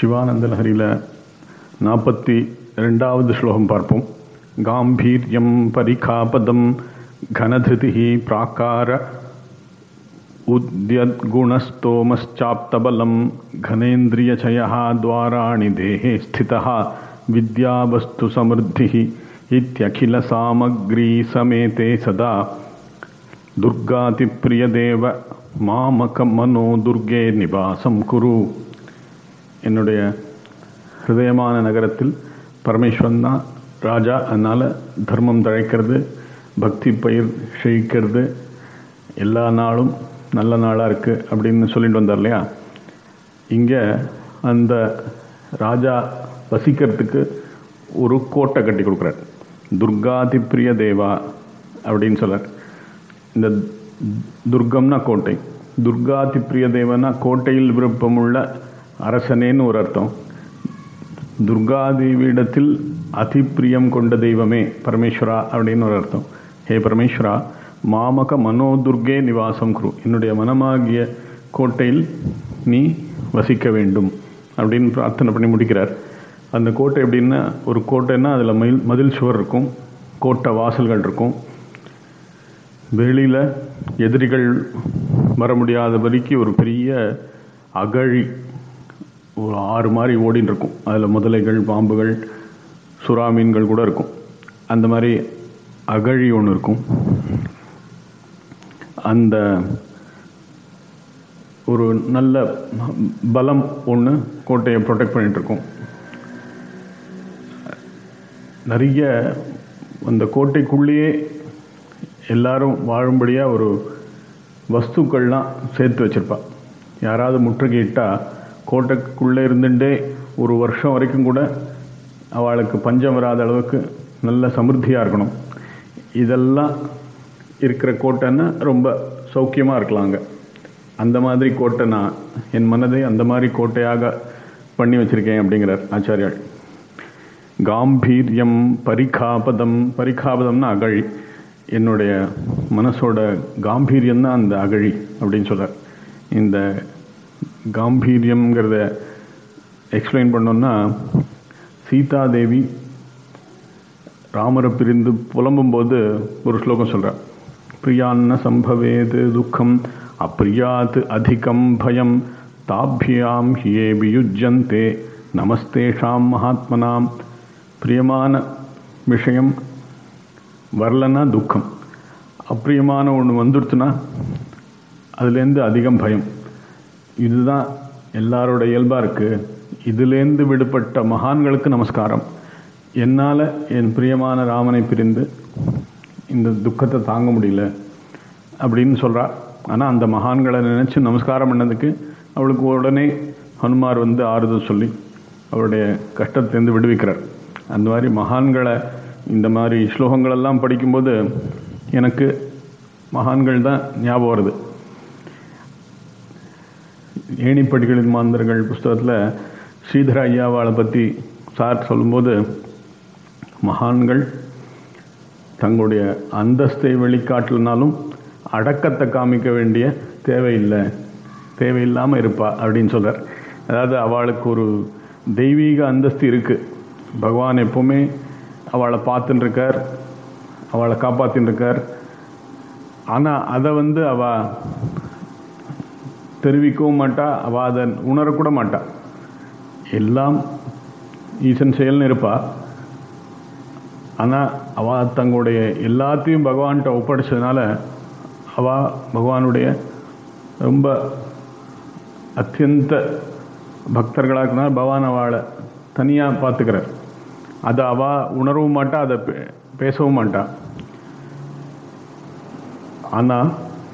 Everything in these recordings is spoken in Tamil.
சிவானந்த லஹரியில் நாற்பத்தி ரெண்டாவது ஸ்லோகம் பார்ப்போம் காம்பீரியம் பரிகாபதம் கனதிருதி பிராக்கார उद्यद्गुणस्तोमश्चाप्तबलं घनेन्द्रियचयः द्वाराणि देहे स्थितः विद्यावस्तुसमृद्धिः इत्यखिलसामग्रीसमेते सदा துர்காதிப்பிரியதேவ மாமக மனோ துர்கே நிவாசம் குரு என்னுடைய ஹிருதயமான நகரத்தில் பரமேஸ்வரன் தான் ராஜா அதனால் தர்மம் தழைக்கிறது பக்தி பயிர் செழிக்கிறது எல்லா நாளும் நல்ல நாளாக இருக்குது அப்படின்னு சொல்லிட்டு வந்தார் இல்லையா இங்கே அந்த ராஜா வசிக்கிறதுக்கு ஒரு கோட்டை கட்டி கொடுக்குறார் துர்காதிப்பிரிய தேவா அப்படின்னு சொல்கிறார் இந்த துர்கம்னா கோட்டை துர்காதிப்பிரிய தேவனா கோட்டையில் விருப்பமுள்ள அரசனேன்னு ஒரு அர்த்தம் துர்காதேவியிடத்தில் அதிப்பிரியம் கொண்ட தெய்வமே பரமேஸ்வரா அப்படின்னு ஒரு அர்த்தம் ஹே பரமேஸ்வரா மாமக மனோதுர்கே நிவாசம் குரு என்னுடைய மனமாகிய கோட்டையில் நீ வசிக்க வேண்டும் அப்படின்னு பிரார்த்தனை பண்ணி முடிக்கிறார் அந்த கோட்டை எப்படின்னா ஒரு கோட்டைன்னா அதில் மயில் மதில் சுவர் இருக்கும் கோட்டை வாசல்கள் இருக்கும் வெளியில் எதிரிகள் வர முடியாதபடிக்கு ஒரு பெரிய அகழி ஒரு ஆறு மாதிரி ஓடின்னு இருக்கும் அதில் முதலைகள் பாம்புகள் சுறா மீன்கள் கூட இருக்கும் அந்த மாதிரி அகழி ஒன்று இருக்கும் அந்த ஒரு நல்ல பலம் ஒன்று கோட்டையை ப்ரொடெக்ட் பண்ணிகிட்ருக்கோம் நிறைய அந்த கோட்டைக்குள்ளேயே எல்லாரும் வாழும்படியாக ஒரு வஸ்துக்கள்லாம் சேர்த்து வச்சுருப்பா யாராவது முற்றுகையிட்டால் கோட்டைக்குள்ளே இருந்துட்டே ஒரு வருஷம் வரைக்கும் கூட அவளுக்கு பஞ்சம் வராத அளவுக்கு நல்ல சமிருத்தியாக இருக்கணும் இதெல்லாம் இருக்கிற கோட்டைன்னா ரொம்ப சௌக்கியமாக இருக்கலாம் அங்கே அந்த மாதிரி கோட்டை நான் என் மனதை அந்த மாதிரி கோட்டையாக பண்ணி வச்சுருக்கேன் அப்படிங்கிறார் ஆச்சாரியாள் காம்பீரியம் பரிகாபதம் பரிகாபதம்னா அகழி என்னுடைய மனசோட காம்பீரியம் தான் அந்த அகழி அப்படின்னு சொல்கிறார் இந்த காம்பீரியம்ங்கிறத எக்ஸ்பிளைன் பண்ணோன்னா சீதாதேவி ராமரை பிரிந்து புலம்பும்போது ஒரு ஸ்லோகம் சொல்கிறார் பிரியான்ன சம்பவேது துக்கம் அப்பிரியாத் அதிகம் பயம் தாபியாம் ஹியே வியுஜந்தே நமஸ்தேஷாம் மகாத்மனாம் பிரியமான விஷயம் வரலன்னா துக்கம் அப்பிரியமான ஒன்று வந்துடுச்சுன்னா அதுலேருந்து அதிகம் பயம் இதுதான் எல்லாரோட இயல்பாக இருக்குது இதுலேருந்து விடுபட்ட மகான்களுக்கு நமஸ்காரம் என்னால் என் பிரியமான ராமனை பிரிந்து இந்த துக்கத்தை தாங்க முடியல அப்படின்னு சொல்கிறா ஆனால் அந்த மகான்களை நினச்சி நமஸ்காரம் பண்ணதுக்கு அவளுக்கு உடனே ஹனுமார் வந்து ஆறுதல் சொல்லி அவருடைய கஷ்டத்திலேருந்து விடுவிக்கிறார் அந்த மாதிரி மகான்களை இந்த மாதிரி ஸ்லோகங்களெல்லாம் படிக்கும்போது எனக்கு மகான்கள் தான் ஞாபகம் வருது ஏணிப்படிகளின் மாந்தர்கள் புஸ்தகத்தில் ஸ்ரீதர ஐயாவாளை பற்றி சார் சொல்லும்போது மகான்கள் தங்களுடைய அந்தஸ்தை வெளிக்காட்டலனாலும் அடக்கத்தை காமிக்க வேண்டிய தேவையில்லை தேவையில்லாமல் இருப்பா அப்படின்னு சொல்கிறார் அதாவது அவளுக்கு ஒரு தெய்வீக அந்தஸ்து இருக்குது பகவான் எப்போவுமே அவளை பார்த்துன்னு இருக்கார் அவளை காப்பாற்றின்னு இருக்கார் ஆனால் அதை வந்து அவள் தெரிவிக்கவும் மாட்டா அவள் அதை உணரக்கூட மாட்டா எல்லாம் ஈசன் செயல்னு இருப்பா ஆனால் அவள் தங்களுடைய எல்லாத்தையும் பகவான்கிட்ட ஒப்படைச்சதுனால அவள் பகவானுடைய ரொம்ப அத்தியந்த பக்தர்களாக இருக்கனால பகவான் அவளை தனியாக பார்த்துக்கிறார் அதை அவள் உணரவும் மாட்டா அதை பேசவும் மாட்டா ஆனால்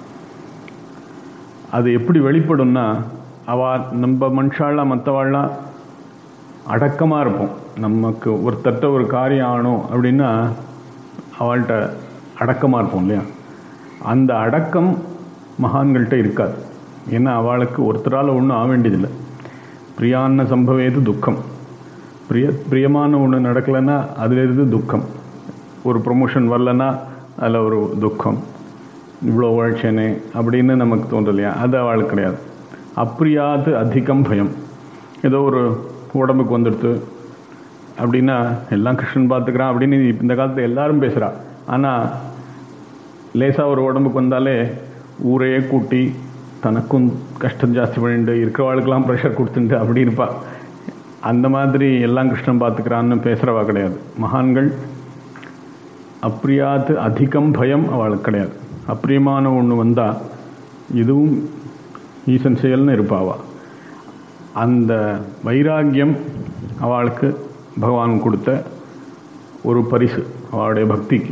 அது எப்படி வெளிப்படும்னா அவள் நம்ம மனுஷாலாம் மற்றவாள்லாம் அடக்கமாக இருப்போம் நமக்கு ஒருத்தட்ட ஒரு காரியம் ஆகணும் அப்படின்னா அவள்கிட்ட அடக்கமாக இருப்போம் இல்லையா அந்த அடக்கம் மகான்கள்கிட்ட இருக்காது ஏன்னா அவளுக்கு ஒருத்தரால் ஒன்றும் ஆக வேண்டியதில்லை பிரியான்ன சம்பவேது துக்கம் பிரிய பிரியமான ஒன்று நடக்கலைன்னா அதிலிருந்து துக்கம் ஒரு ப்ரொமோஷன் வரலன்னா அதில் ஒரு துக்கம் இவ்வளோ உழைச்சேனே அப்படின்னு நமக்கு தோன்றலையா அது அவளுக்கு கிடையாது அப்ரியாது அதிகம் பயம் ஏதோ ஒரு உடம்புக்கு வந்துடுத்து அப்படின்னா எல்லாம் கிருஷ்ணன் பார்த்துக்கிறான் அப்படின்னு இந்த காலத்தில் எல்லாரும் பேசுகிறா ஆனால் லேசாக ஒரு உடம்புக்கு வந்தாலே ஊரையே கூட்டி தனக்கும் கஷ்டம் ஜாஸ்தி பண்ணிட்டு இருக்கிறவாளுக்கெல்லாம் ப்ரெஷர் கொடுத்துட்டு அப்படி இருப்பா அந்த மாதிரி எல்லாம் கிருஷ்ணன் பார்த்துக்கிறான்னு பேசுகிறவா கிடையாது மகான்கள் அப்பிரியாத்து அதிகம் பயம் அவளுக்கு கிடையாது அப்பிரியமான ஒன்று வந்தால் இதுவும் ஈசன் செயல்னு இருப்பாவா அந்த வைராக்கியம் அவளுக்கு பகவான் கொடுத்த ஒரு பரிசு அவளுடைய பக்திக்கு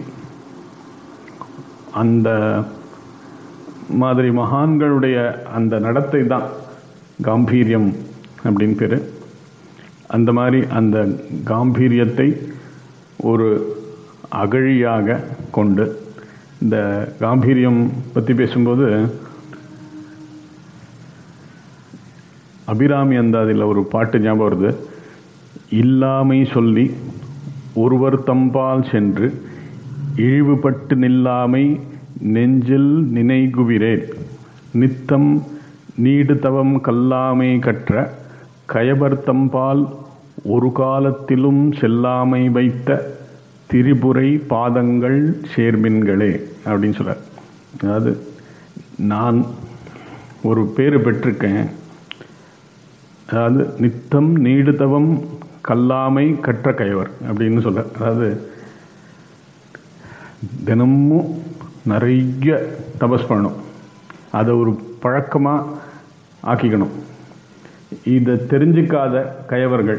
அந்த மாதிரி மகான்களுடைய அந்த நடத்தை தான் காம்பீரியம் அப்படின்னு பேர் அந்த மாதிரி அந்த காம்பீரியத்தை ஒரு அகழியாக கொண்டு இந்த காம்பீரியம் பற்றி பேசும்போது அபிராமி அந்தாதில் ஒரு பாட்டு ஞாபகம் வருது இல்லாமை சொல்லி ஒருவர் தம்பால் சென்று இழிவுபட்டு நில்லாமை நெஞ்சில் நினைகுவிரேன் நித்தம் நீடு தவம் கல்லாமை கற்ற கயபர்த்தம்பால் ஒரு காலத்திலும் செல்லாமை வைத்த திரிபுரை பாதங்கள் சேர்மின்களே அப்படின்னு சொல்றார் அதாவது நான் ஒரு பேர் பெற்றிருக்கேன் அதாவது நித்தம் நீடுதவம் கல்லாமை கற்ற கயவர் அப்படின்னு சொல்ற அதாவது தினமும் நிறைய தபஸ் பண்ணணும் அதை ஒரு பழக்கமாக ஆக்கிக்கணும் இதை தெரிஞ்சிக்காத கயவர்கள்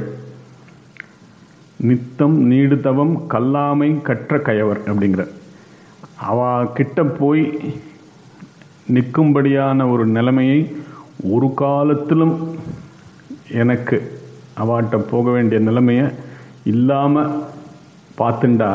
நித்தம் நீடுதவம் கல்லாமை கற்ற கயவர் அப்படிங்கிற அவ கிட்ட போய் நிற்கும்படியான ஒரு நிலைமையை ஒரு காலத்திலும் எனக்கு அவாட்ட போக வேண்டிய நிலைமையை இல்லாமல் பார்த்துண்டா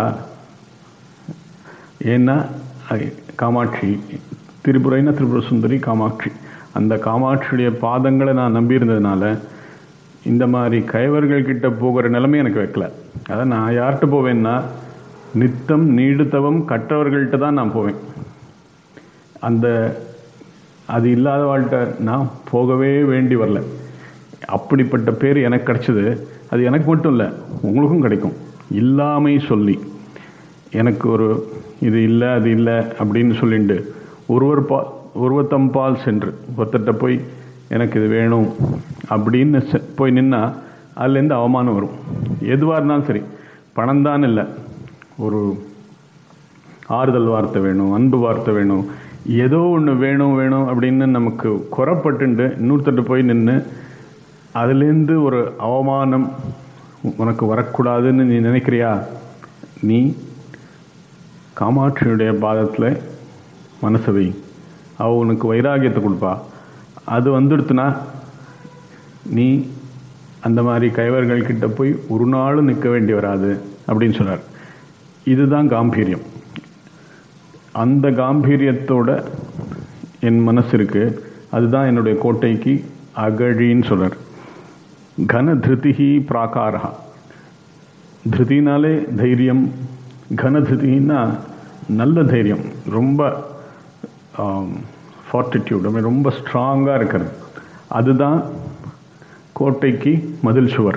ஏன்னா காமாட்சி திரிபுரைனா திரிபுர சுந்தரி காமாட்சி அந்த காமாட்சியுடைய பாதங்களை நான் நம்பியிருந்ததுனால இந்த மாதிரி கைவர்கள் கிட்ட போகிற நிலைமை எனக்கு வைக்கல அதான் நான் யார்கிட்ட போவேன்னா நித்தம் நீடுத்தவம் கற்றவர்கள்ட்ட தான் நான் போவேன் அந்த அது இல்லாத வாழ்கிட்ட நான் போகவே வேண்டி வரல அப்படிப்பட்ட பேர் எனக்கு கிடைச்சது அது எனக்கு மட்டும் இல்லை உங்களுக்கும் கிடைக்கும் இல்லாமை சொல்லி எனக்கு ஒரு இது இல்லை அது இல்லை அப்படின்னு சொல்லிட்டு ஒருவர் பா ஒருவர் தம்பால் சென்று ஒருத்தர்கிட்ட போய் எனக்கு இது வேணும் அப்படின்னு போய் நின்னா அதுலேருந்து அவமானம் வரும் எதுவாக இருந்தாலும் சரி பணம் தான் இல்லை ஒரு ஆறுதல் வார்த்தை வேணும் அன்பு வார்த்தை வேணும் ஏதோ ஒன்று வேணும் வேணும் அப்படின்னு நமக்கு குறப்பட்டுண்டு இன்னொருத்தட்டு போய் நின்று அதுலேருந்து ஒரு அவமானம் உனக்கு வரக்கூடாதுன்னு நீ நினைக்கிறியா நீ காமாட்சியுடைய பாதத்தில் மனசை வை அவ உனக்கு வைராகியத்தை கொடுப்பா அது வந்துடுத்துனா நீ அந்த மாதிரி கைவர்கள் கிட்ட போய் ஒரு நாளும் நிற்க வேண்டி வராது அப்படின்னு சொன்னார் இதுதான் காம்பீரியம் அந்த காம்பீரியத்தோட என் மனசு இருக்கு அதுதான் என்னுடைய கோட்டைக்கு அகழின்னு சொல்றார் கன திருதிஹி பிராகாரா திருதினாலே தைரியம் கன திருதினா நல்ல தைரியம் ரொம்ப ஃபார்ட்டிடியூட் ரொம்ப ஸ்ட்ராங்காக இருக்கிறது அதுதான் கோட்டைக்கு மதில் சுவர்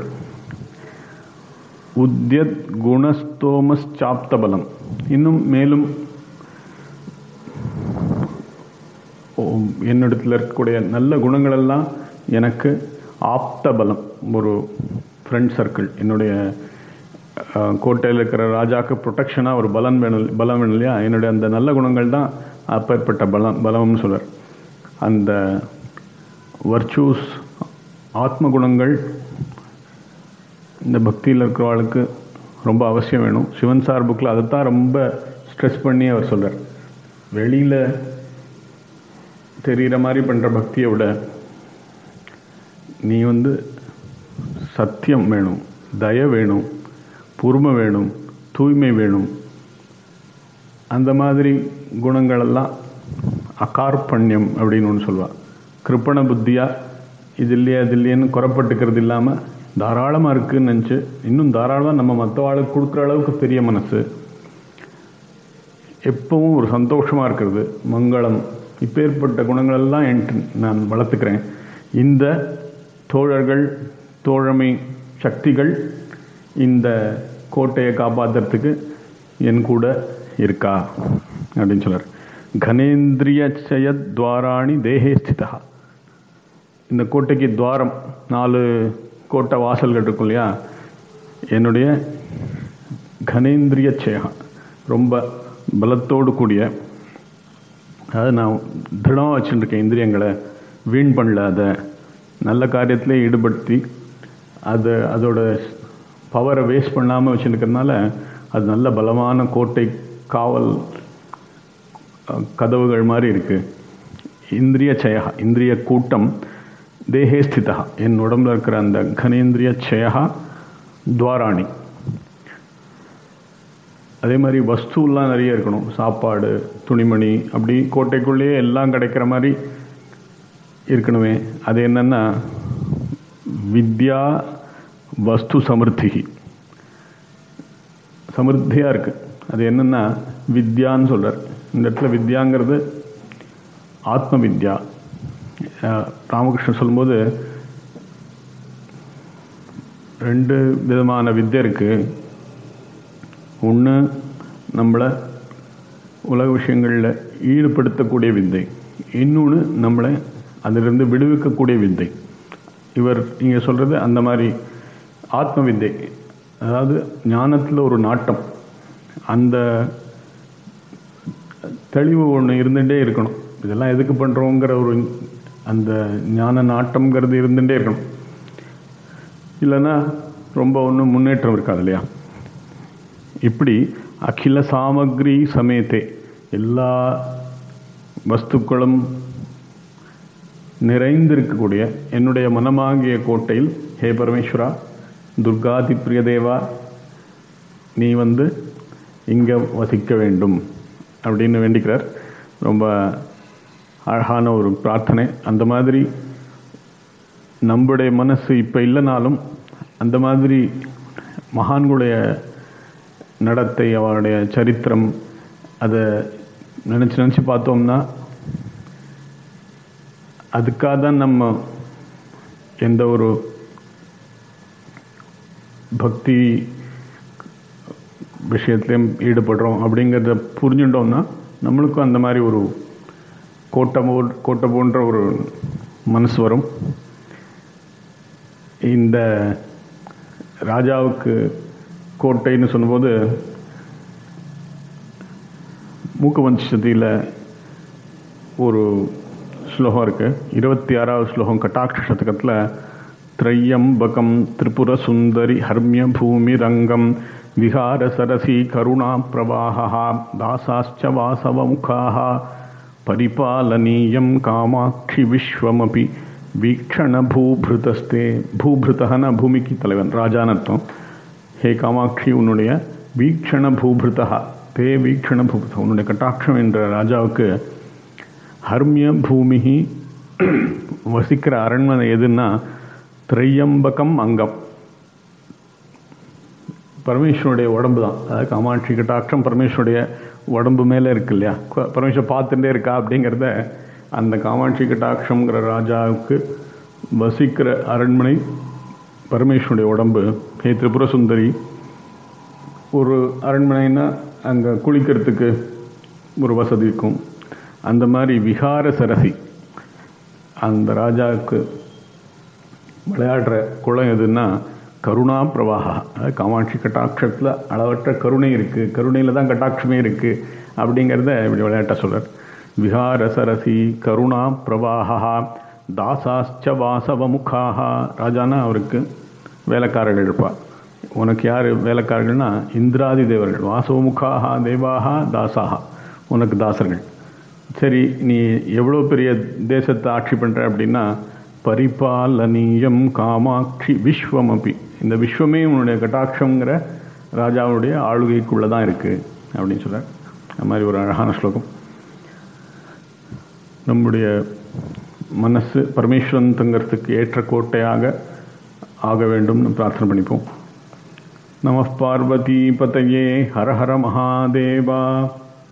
உத்யத் குணஸ்தோமஸ் சாப்த பலம் இன்னும் மேலும் என்னிடத்தில் இருக்கக்கூடிய நல்ல குணங்களெல்லாம் எனக்கு ஆப்த பலம் ஒரு ஃப்ரெண்ட் சர்க்கிள் என்னுடைய கோட்டையில் இருக்கிற ராஜாவுக்கு ப்ரொடெக்ஷனாக ஒரு பலம் வேணும் பலம் வேணும் இல்லையா என்னுடைய அந்த நல்ல குணங்கள் தான் அப்பேற்பட்ட பலம் பலம்னு சொல்வார் அந்த வர்ச்சூஸ் ஆத்ம குணங்கள் இந்த பக்தியில் இருக்கிறவளுக்கு ரொம்ப அவசியம் வேணும் சிவன் சார் புக்கில் அதை தான் ரொம்ப ஸ்ட்ரெஸ் பண்ணி அவர் சொல்கிறார் வெளியில் தெரிகிற மாதிரி பண்ணுற பக்தியை விட நீ வந்து சத்தியம் வேணும் தய வேணும் பொறுமை வேணும் தூய்மை வேணும் அந்த மாதிரி குணங்களெல்லாம் அகார்பண்யம் அப்படின்னு ஒன்று சொல்லுவாள் கிருப்பண புத்தியாக இது இல்லையா இது இல்லையன்னு குறப்பட்டுக்கிறது இல்லாமல் தாராளமாக இருக்குன்னு நினச்சி இன்னும் தாராளமாக நம்ம மற்றவாளுக்கு கொடுக்குற அளவுக்கு பெரிய மனசு எப்பவும் ஒரு சந்தோஷமாக இருக்கிறது மங்களம் இப்பேற்பட்ட குணங்களெல்லாம் என்ட்டு நான் வளர்த்துக்கிறேன் இந்த தோழர்கள் தோழமை சக்திகள் இந்த கோட்டையை காப்பாற்றுறதுக்கு என் கூட இருக்கா அப்படின்னு சொல்றார் கணேந்திரிய துவாராணி தேகே ஸ்திதா இந்த கோட்டைக்கு துவாரம் நாலு கோட்டை வாசல்கள் இருக்கும் இல்லையா என்னுடைய கணேந்திரிய சேகம் ரொம்ப பலத்தோடு கூடிய அதாவது நான் திருடமாக வச்சுருக்கேன் இந்திரியங்களை வீண் பண்ணல அதை நல்ல காரியத்திலே ஈடுபடுத்தி அது அதோட பவரை வேஸ்ட் பண்ணாமல் வச்சுருக்கிறதுனால அது நல்ல பலமான கோட்டை காவல் கதவுகள் மாதிரி இருக்கு இந்திரிய செயகா இந்திரிய கூட்டம் தேகே ஸ்திதா என் உடம்புல இருக்கிற அந்த கனேந்திரிய செயகா துவாராணி அதே மாதிரி வஸ்துலாம் நிறைய இருக்கணும் சாப்பாடு துணிமணி அப்படி கோட்டைக்குள்ளேயே எல்லாம் கிடைக்கிற மாதிரி இருக்கணுமே அது என்னன்னா வித்யா வஸ்து சமிருத்தி சமிருத்தியாக இருக்கு அது என்னன்னா வித்யான்னு சொல்றார் இந்த இடத்துல வித்யாங்கிறது ஆத்ம வித்யா ராமகிருஷ்ணன் சொல்லும்போது ரெண்டு விதமான வித்யை இருக்கு ஒன்று நம்மளை உலக விஷயங்களில் ஈடுபடுத்தக்கூடிய வித்தை இன்னொன்று நம்மளை அதிலிருந்து விடுவிக்கக்கூடிய வித்தை இவர் இங்கே சொல்கிறது அந்த மாதிரி ஆத்ம வித்தை அதாவது ஞானத்தில் ஒரு நாட்டம் அந்த தெளிவு ஒன்று இருந்துகிட்டே இருக்கணும் இதெல்லாம் எதுக்கு பண்ணுறோங்கிற ஒரு அந்த ஞான நாட்டம்ங்கிறது இருந்துகிட்டே இருக்கணும் இல்லைன்னா ரொம்ப ஒன்றும் முன்னேற்றம் இருக்காது இல்லையா இப்படி அகில சாமக்ரி சமேத்தே எல்லா வஸ்துக்களும் நிறைந்திருக்கக்கூடிய என்னுடைய மனமாகிய கோட்டையில் ஹே பரமேஸ்வரா துர்காதி பிரியதேவா நீ வந்து இங்கே வசிக்க வேண்டும் அப்படின்னு வேண்டிக்கிறார் ரொம்ப அழகான ஒரு பிரார்த்தனை அந்த மாதிரி நம்முடைய மனசு இப்போ இல்லைனாலும் அந்த மாதிரி மகான்களுடைய நடத்தை அவருடைய சரித்திரம் அதை நினச்சி நினச்சி பார்த்தோம்னா அதுக்காக தான் நம்ம எந்த ஒரு பக்தி விஷயத்துலையும் ஈடுபடுறோம் அப்படிங்கிறத புரிஞ்சுட்டோம்னா நம்மளுக்கும் அந்த மாதிரி ஒரு கோட்டை போ கோட்டை போன்ற ஒரு மனசு வரும் இந்த ராஜாவுக்கு கோட்டைன்னு சொல்லும்போது மூக்கவஞ்சதியில் ஒரு ஸ்லோகம் இருக்கு இருபத்தி ஆறாவது ஸ்லோகம் கட்டாட்ச சதகத்தில் திரையம்பகம் திரிபுர சுந்தரி ஹர்மிய பூமி ரங்கம் விஹார சரசி கருணா பிரவாகா தாசாச்ச வாசவ முகாக பரிபாலனீயம் காமாட்சி விஸ்வமபி வீக்ஷண பூபிருதஸ்தே பூபிருத்தகன பூமிக்கு தலைவன் ராஜான்னு அர்த்தம் ஹே காமாட்சி உன்னுடைய வீக்ஷண பூபிருத்தா தே வீக்ஷண பூபிருத்தம் உன்னுடைய கட்டாட்சம் என்ற ராஜாவுக்கு ஹர்மிய பூமிகி வசிக்கிற அரண்மனை எதுன்னா திரையம்பகம் அங்கம் பரமேஸ்வருடைய உடம்பு தான் அதாவது காமாட்சி கட்டாட்சம் பரமேஸ்வருடைய உடம்பு மேலே இருக்கு இல்லையா பரமேஸ்வர் பார்த்துட்டே இருக்கா அப்படிங்கிறத அந்த காமாட்சி கட்டாட்சம்ங்கிற ராஜாவுக்கு வசிக்கிற அரண்மனை பரமேஸ்வருடைய உடம்பு ஹே திரிபுர சுந்தரி ஒரு அரண்மனைன்னா அங்கே குளிக்கிறதுக்கு ஒரு வசதி இருக்கும் அந்த மாதிரி விகார சரசி அந்த ராஜாவுக்கு விளையாடுற குளம் எதுன்னா கருணா பிரவாகா அதாவது காமாட்சி கட்டாட்சத்தில் அளவற்ற கருணை இருக்குது கருணையில் தான் கட்டாட்சமே இருக்குது அப்படிங்கிறத இப்படி விளையாட்ட சொல்கிறார் விஹார சரசி கருணா பிரவாகா தாசாச்ச வாசவ முகாகா ராஜானா அவருக்கு வேலைக்காரர்கள் இருப்பார் உனக்கு யார் வேலைக்காரர்கள்னா இந்திராதி தேவர்கள் வாசவமுகாகா தேவாகா தாசாகா உனக்கு தாசர்கள் சரி நீ எவ்வளோ பெரிய தேசத்தை ஆட்சி பண்ணுற அப்படின்னா பரிபாலனீயம் காமாட்சி விஸ்வம் அப்படி இந்த விஸ்வமே உன்னுடைய கட்டாட்சங்கிற ராஜாவுடைய ஆளுகைக்குள்ளே தான் இருக்குது அப்படின்னு சொல்கிறார் அது மாதிரி ஒரு அழகான ஸ்லோகம் நம்முடைய மனசு பரமேஸ்வரன் தங்கிறதுக்கு ஏற்ற கோட்டையாக ஆக வேண்டும்னு பிரார்த்தனை பண்ணிப்போம் நம பார்வதி பதையே ஹர ஹர மகாதேவா